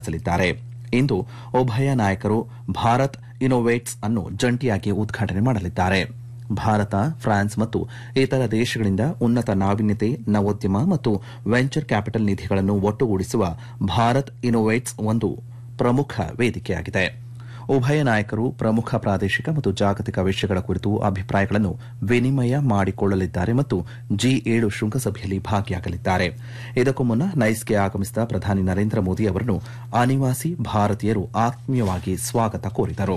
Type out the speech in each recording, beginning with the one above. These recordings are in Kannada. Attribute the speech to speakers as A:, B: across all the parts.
A: ಸಲಿದ್ದಾರೆ ಇಂದು ಉಭಯ ನಾಯಕರು ಭಾರತ್ ಇನ್ನೋವೇಟ್ಸ್ ಅನ್ನು ಜಂಟಿಯಾಗಿ ಉದ್ಘಾಟನೆ ಮಾಡಲಿದ್ದಾರೆ ಭಾರತ ಫ್ರಾನ್ಸ್ ಮತ್ತು ಇತರ ದೇಶಗಳಿಂದ ಉನ್ನತ ನಾವೀನ್ಯತೆ ನವೋದ್ಯಮ ಮತ್ತು ವೆಂಚರ್ ಕ್ಯಾಪಿಟಲ್ ನಿಧಿಗಳನ್ನು ಒಟ್ಟುಗೂಡಿಸುವ ಭಾರತ್ ಇನ್ನೋವೇಟ್ಸ್ ಒಂದು ಪ್ರಮುಖ ವೇದಿಕೆಯಾಗಿದೆ ಉಭಯ ನಾಯಕರು ಪ್ರಮುಖ ಪ್ರಾದೇಶಿಕ ಮತ್ತು ಜಾಗತಿಕ ವಿಷಯಗಳ ಕುರಿತು ಅಭಿಪ್ರಾಯಗಳನ್ನು ವಿನಿಮಯ ಮಾಡಿಕೊಳ್ಳಲಿದ್ದಾರೆ ಮತ್ತು ಜಿ ಏಳು ಶೃಂಗಸಭೆಯಲ್ಲಿ ಭಾಗಿಯಾಗಲಿದ್ದಾರೆ ಇದಕ್ಕೂ ಮುನ್ನ ನೈಸ್ಗೆ ಆಗಮಿಸಿದ ಪ್ರಧಾನಿ ನರೇಂದ್ರ ಮೋದಿ ಅವರನ್ನು ಅನಿವಾಸಿ ಭಾರತೀಯರು ಆತ್ಮೀಯವಾಗಿ ಸ್ವಾಗತ ಕೋರಿದರು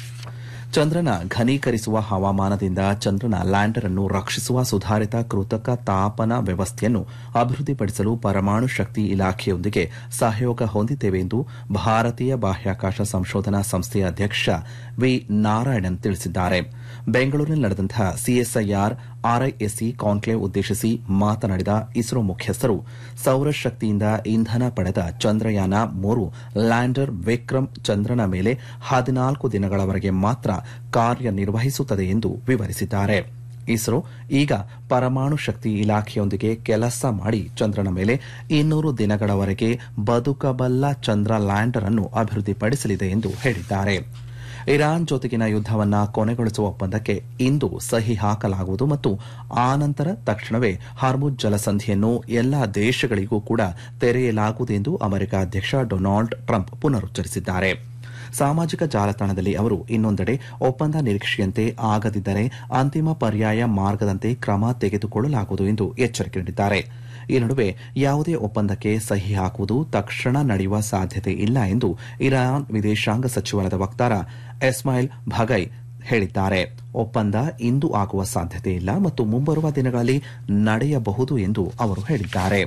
A: ಚಂದ್ರನ ಘನೀಕರಿಸುವ ಹವಾಮಾನದಿಂದ ಚಂದ್ರನ ಲ್ಯಾಂಡರ್ ಅನ್ನು ರಕ್ಷಿಸುವ ಸುಧಾರಿತ ಕೃತಕ ತಾಪನ ವ್ಯವಸ್ಥೆಯನ್ನು ಅಭಿವೃದ್ಧಿಪಡಿಸಲು ಪರಮಾಣು ಶಕ್ತಿ ಇಲಾಖೆಯೊಂದಿಗೆ ಸಹಯೋಗ ಹೊಂದಿದ್ದೇವೆ ಎಂದು ಭಾರತೀಯ ಬಾಹ್ಯಾಕಾಶ ಸಂಶೋಧನಾ ಸಂಸ್ಥೆಯ ಅಧ್ಯಕ್ಷ ವಿ ನಾರಾಯಣನ್ ತಿಳಿಸಿದ್ದಾರೆ ಬೆಂಗಳೂರಿನಲ್ಲಿ ನಡೆದಂತಹ ಸಿಎಸ್ಐಆರ್ ಆರ್ಐಎಸ್ಸಿ ಕಾನ್ಕ್ಲೇವ್ ಉದ್ದೇಶಿಸಿ ಮಾತನಾಡಿದ ಇಸ್ರೋ ಮುಖ್ಯಸ್ಥರು ಸೌರಶಕ್ತಿಯಿಂದ ಇಂಧನ ಪಡೆದ ಚಂದ್ರಯಾನ ಮೂರು ಲ್ಯಾಂಡರ್ ವಿಕ್ರಮ್ ಚಂದ್ರನ ಮೇಲೆ ಹದಿನಾಲ್ಕು ದಿನಗಳವರೆಗೆ ಮಾತ್ರ ಕಾರ್ಯನಿರ್ವಹಿಸುತ್ತದೆ ಎಂದು ವಿವರಿಸಿದ್ದಾರೆ ಇಸ್ರೋ ಈಗ ಪರಮಾಣು ಶಕ್ತಿ ಇಲಾಖೆಯೊಂದಿಗೆ ಕೆಲಸ ಮಾಡಿ ಚಂದ್ರನ ಮೇಲೆ ಇನ್ನೂರು ದಿನಗಳವರೆಗೆ ಬದುಕಬಲ್ಲ ಚಂದ್ರ ಲ್ಯಾಂಡರ್ ಅನ್ನು ಅಭಿವೃದ್ಧಿಪಡಿಸಲಿದೆ ಎಂದು ಹೇಳಿದ್ದಾರೆ ಇರಾನ್ ಜೊತೆಗಿನ ಯುದ್ದವನ್ನ ಕೊನೆಗೊಳಿಸುವ ಒಪ್ಪಂದಕ್ಕೆ ಇಂದು ಸಹಿ ಹಾಕಲಾಗುವುದು ಮತ್ತು ಆ ನಂತರ ತಕ್ಷಣವೇ ಹಾರ್ಮುಜ್ ಜಲಸಂಧಿಯನ್ನು ಎಲ್ಲಾ ದೇಶಗಳಿಗೂ ಕೂಡ ತೆರೆಯಲಾಗುವುದು ಎಂದು ಅಮೆರಿಕ ಅಧ್ಯಕ್ಷ ಡೊನಾಲ್ಡ್ ಟ್ರಂಪ್ ಪುನರುಚ್ಚರಿಸಿದ್ದಾರೆ ಸಾಮಾಜಿಕ ಜಾಲತಾಣದಲ್ಲಿ ಅವರು ಇನ್ನೊಂದೆಡೆ ಒಪ್ಪಂದ ನಿರೀಕ್ಷೆಯಂತೆ ಆಗದಿದ್ದರೆ ಅಂತಿಮ ಪರ್ಯಾಯ ಮಾರ್ಗದಂತೆ ಕ್ರಮ ತೆಗೆದುಕೊಳ್ಳಲಾಗುವುದು ಎಂದು ಎಚ್ಚರಿಕೆ ನೀಡಿದ್ದಾರೆ ಈ ನಡುವೆ ಯಾವುದೇ ಒಪ್ಪಂದಕ್ಕೆ ಸಹಿ ಹಾಕುವುದು ತಕ್ಷಣ ನಡೆಯುವ ಸಾಧ್ಯತೆ ಇಲ್ಲ ಎಂದು ಇರಾನ್ ವಿದೇಶಾಂಗ ಸಚಿವಾಲಯದ ವಕ್ತಾರ ಎಸ್ಮಾಯಿಲ್ ಭಗೈ ಹೇಳಿದ್ದಾರೆ ಒಪ್ಪಂದ ಇಂದು ಆಗುವ ಸಾಧ್ಯತೆ ಇಲ್ಲ ಮತ್ತು ಮುಂಬರುವ ದಿನಗಳಲ್ಲಿ ನಡೆಯಬಹುದು ಎಂದು ಅವರು ಹೇಳಿದ್ದಾರೆ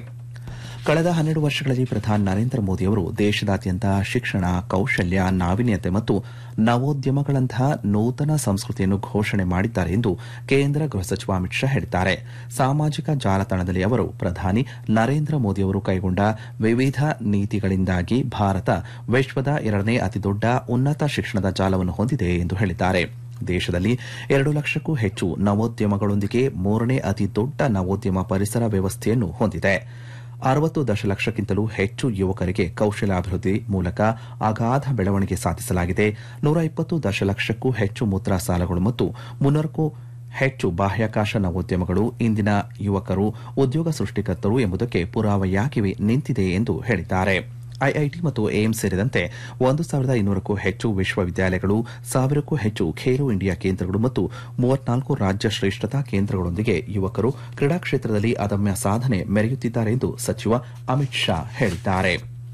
A: ಕಳೆದ ಹನ್ನೆರಡು ವರ್ಷಗಳಲ್ಲಿ ಪ್ರಧಾನಿ ನರೇಂದ್ರ ಮೋದಿ ಅವರು ದೇಶದಾದ್ಯಂತ ಶಿಕ್ಷಣ ಕೌಶಲ್ಯ ನಾವೀನ್ಯತೆ ಮತ್ತು ನವೋದ್ಯಮಗಳಂತಹ ನೂತನ ಸಂಸ್ಕೃತಿಯನ್ನು ಘೋಷಣೆ ಮಾಡಿದ್ದಾರೆ ಎಂದು ಕೇಂದ್ರ ಗೃಹ ಸಚಿವ ಅಮಿತ್ ಶಾ ಹೇಳಿದ್ದಾರೆ ಸಾಮಾಜಿಕ ಜಾಲತಾಣದಲ್ಲಿ ಅವರು ಪ್ರಧಾನಿ ನರೇಂದ್ರ ಮೋದಿ ಅವರು ಕೈಗೊಂಡ ವಿವಿಧ ನೀತಿಗಳಿಂದಾಗಿ ಭಾರತ ವಿಶ್ವದ ಎರಡನೇ ಅತಿದೊಡ್ಡ ಉನ್ನತ ಶಿಕ್ಷಣದ ಜಾಲವನ್ನು ಹೊಂದಿದೆ ಎಂದು ಹೇಳಿದ್ದಾರೆ ದೇಶದಲ್ಲಿ ಎರಡು ಲಕ್ಷಕ್ಕೂ ಹೆಚ್ಚು ನವೋದ್ಯಮಗಳೊಂದಿಗೆ ಮೂರನೇ ಅತಿ ದೊಡ್ಡ ನವೋದ್ಯಮ ಪರಿಸರ ವ್ಯವಸ್ಥೆಯನ್ನು ಹೊಂದಿದೆ ಅರವತ್ತು ದಶಲಕ್ಷಕ್ಕಿಂತಲೂ ಹೆಚ್ಚು ಯುವಕರಿಗೆ ಕೌಶಲ್ಯಾಭಿವೃದ್ಧಿ ಮೂಲಕ ಅಗಾಧ ಬೆಳವಣಿಗೆ ಸಾಧಿಸಲಾಗಿದೆ ನೂರ ಇಪ್ಪತ್ತು ದಶಲಕ್ಷಕ್ಕೂ ಹೆಚ್ಚು ಮುದ್ರಾ ಸಾಲಗಳು ಮತ್ತು ಮುನ್ನೂರಕ್ಕೂ ಹೆಚ್ಚು ಬಾಹ್ಯಾಕಾಶ ನವೋದ್ಯಮಗಳು ಇಂದಿನ ಯುವಕರು ಉದ್ಯೋಗ ಸೃಷ್ಟಿಕರ್ತರು ಎಂಬುದಕ್ಕೆ ಪುರಾವೆಯಾಗಿ ನಿಂತಿದೆ ಎಂದು ಹೇಳಿದ್ದಾರೆ ಐಐಟಿ ಮತ್ತು ಏಮ್ಸ್ ಸೇರಿದಂತೆ ಒಂದು ಸಾವಿರದ ಇನ್ನೂರಕ್ಕೂ ಹೆಚ್ಚು ವಿಶ್ವವಿದ್ಯಾಲಯಗಳು ಸಾವಿರಕ್ಕೂ ಹೆಚ್ಚು ಖೇಲೋ ಇಂಡಿಯಾ ಕೇಂದ್ರಗಳು ಮತ್ತು ಮೂವತ್ನಾಲ್ಕು ರಾಜ್ಯ ಶ್ರೇಷ್ಠತಾ ಕೇಂದ್ರಗಳೊಂದಿಗೆ ಯುವಕರು ಕ್ರೀಡಾ ಕ್ಷೇತ್ರದಲ್ಲಿ ಅದಮ್ಯ ಸಾಧನೆ ಮೆರೆಯುತ್ತಿದ್ದಾರೆ ಎಂದು ಸಚಿವ ಅಮಿತ್ ಶಾ ಹೇಳಿದ್ದಾರೆ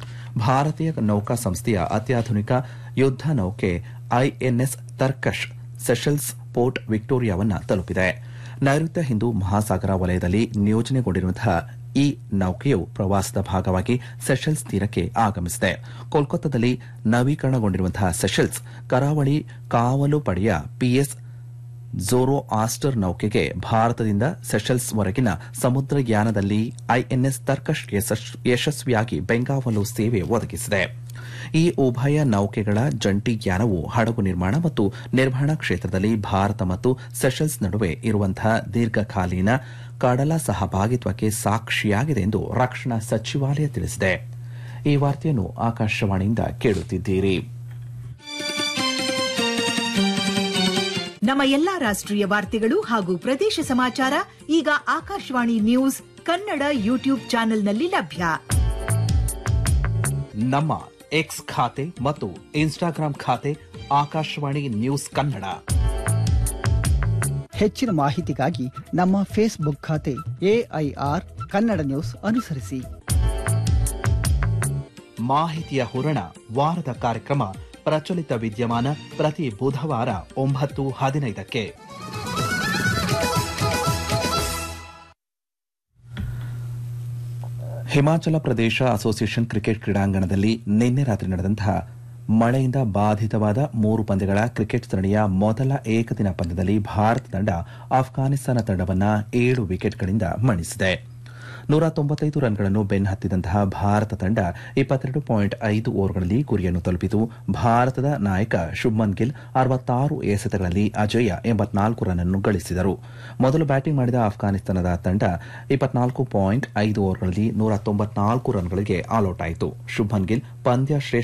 A: ಭಾರತೀಯ ನೌಕಾ ಸಂಸ್ಥೆಯ ಅತ್ಯಾಧುನಿಕ ಯುದ್ದ ನೌಕೆ ಐಎನ್ಎಸ್ ತರ್ಕಶ್ ಸೆಷಲ್ಸ್ ಪೋರ್ಟ್ ವಿಕ್ಟೋರಿಯಾವನ್ನ ತಲುಪಿದೆ ನೈಋತ್ಯ ಹಿಂದೂ ಮಹಾಸಾಗರ ವಲಯದಲ್ಲಿ ನಿಯೋಜನೆಗೊಂಡಿರುವಂತಹ ಈ ನೌಕೆಯು ಪ್ರವಾಸದ ಭಾಗವಾಗಿ ಸೆಷಲ್ಸ್ ತೀರಕ್ಕೆ ಆಗಮಿಸಿದೆ ಕೋಲ್ಕತ್ತಾದಲ್ಲಿ ನವೀಕರಣಗೊಂಡಿರುವಂತಹ ಸೆಷಲ್ಸ್ ಕರಾವಳಿ ಕಾವಲು ಪಡೆಯ ಪಿಎಸ್ ಝೋರೋ ಆಸ್ಟರ್ ನೌಕೆಗೆ ಭಾರತದಿಂದ ಸೆಷಲ್ಸ್ ವರೆಗಿನ ಸಮುದ್ರಯಾನದಲ್ಲಿ ಐಎನ್ಎಸ್ ತರ್ಕಶ್ ಯಶಸ್ವಿಯಾಗಿ ಬೆಂಗಾವಲು ಸೇವೆ ಒದಗಿಸಿದೆ ಈ ಉಭಯ ನೌಕೆಗಳ ಜಂಟಿ ಯಾನವು ಹಡಗು ನಿರ್ಮಾಣ ಮತ್ತು ನಿರ್ವಹಣಾ ಕ್ಷೇತ್ರದಲ್ಲಿ ಭಾರತ ಮತ್ತು ಸೆಷಲ್ಸ್ ನಡುವೆ ಇರುವಂತಹ ದೀರ್ಘಕಾಲೀನ ಕಡಲ ಸಹಭಾಗಿತ್ವಕ್ಕೆ ಸಾಕ್ಷಿಯಾಗಿದೆ ಎಂದು ರಕ್ಷಣಾ ಸಚಿವಾಲಯ ತಿಳಿಸಿದೆ ಈ ವಾರ್ತೆಯನ್ನು ಆಕಾಶವಾಣಿಯಿಂದ ಕೇಳುತ್ತಿದ್ದೀರಿ
B: ನಮ್ಮ ಎಲ್ಲಾ ರಾಷ್ಟ್ರೀಯ ವಾರ್ತೆಗಳು ಹಾಗೂ ಪ್ರದೇಶ ಸಮಾಚಾರ ಈಗ ಆಕಾಶವಾಣಿ ನ್ಯೂಸ್ ಕನ್ನಡ ಯೂಟ್ಯೂಬ್ ಚಾನೆಲ್ನಲ್ಲಿ ಲಭ್ಯ
A: ನಮ್ಮ ಎಕ್ಸ್ ಖಾತೆ ಮತ್ತು ಇನ್ಸ್ಟಾಗ್ರಾಂ ಖಾತೆ ಆಕಾಶವಾಣಿ ನ್ಯೂಸ್ ಕನ್ನಡ
C: ಹೆಚ್ಚಿನ ಮಾಹಿತಿಗಾಗಿ ನಮ್ಮ ಫೇಸ್ಬುಕ್ ಖಾತೆ ಎಐಆರ್ ಕನ್ನಡ ನ್ಯೂಸ್ ಅನುಸರಿಸಿ
A: ಮಾಹಿತಿಯ ಹೂರಣ ವಾರದ ಕಾರ್ಯಕ್ರಮ ಪ್ರಚಲಿತ ವಿದ್ಯಮಾನ ಪ್ರತಿ ಬುಧವಾರ ಒಂಬತ್ತು ಹದಿನೈದಕ್ಕೆ ಹಿಮಾಚಲ ಪ್ರದೇಶ ಅಸೋಸಿಯೇಷನ್ ಕ್ರಿಕೆಟ್ ಕ್ರೀಡಾಂಗಣದಲ್ಲಿ ನಿನ್ನೆ ರಾತ್ರಿ ನಡೆದಂತಹ ಮಳೆಯಿಂದ ಬಾಧಿತವಾದ ಮೂರು ಪಂದ್ಯಗಳ ಕ್ರಿಕೆಟ್ ಸರಣಿಯ ಮೊದಲ ಏಕದಿನ ಪಂದ್ಯದಲ್ಲಿ ಭಾರತ ತಂಡ ಆಫ್ಘಾನಿಸ್ತಾನ ತಂಡವನ್ನು ಏಳು ವಿಕೆಟ್ಗಳಿಂದ ಮಣಿಸಿದೆ ನೂರ ತೊಂಬತ್ತೈದು ರನ್ಗಳನ್ನು ಬೆನ್ನಹತ್ತಿದಂತಹ ಭಾರತ ತಂಡ ಇಪ್ಪತ್ತೆರಡು ಪಾಯಿಂಟ್ ಐದು ಓವರ್ಗಳಲ್ಲಿ ಗುರಿಯನ್ನು ತಲುಪಿತು ಭಾರತದ ನಾಯಕ ಶುಭ್ಮನ್ ಗಿಲ್ ಅರವತ್ತಾರು ಎಸೆತಗಳಲ್ಲಿ ಅಜಯ ಎಂಬತ್ನಾಲ್ಕು ರನ್ ಅನ್ನು ಗಳಿಸಿದರು ಮೊದಲು ಬ್ಯಾಟಿಂಗ್ ಮಾಡಿದ ಅಫ್ಘಾನಿಸ್ತಾನದ ತಂಡ ಇಪ್ಪತ್ನಾಲ್ಕು ಪಾಯಿಂಟ್ ಐದು ಓವರ್ಗಳಲ್ಲಿ ನೂರ ತೊಂಬತ್ನಾಲ್ಕು ರನ್ಗಳಿಗೆ ಆಲ್ಔಟ್ ಆಯಿತು ಶುಭ್ಮನ್ ಗಿಲ್ ಪಂದ್ಯ ಶ್ರೇಷ್ಠ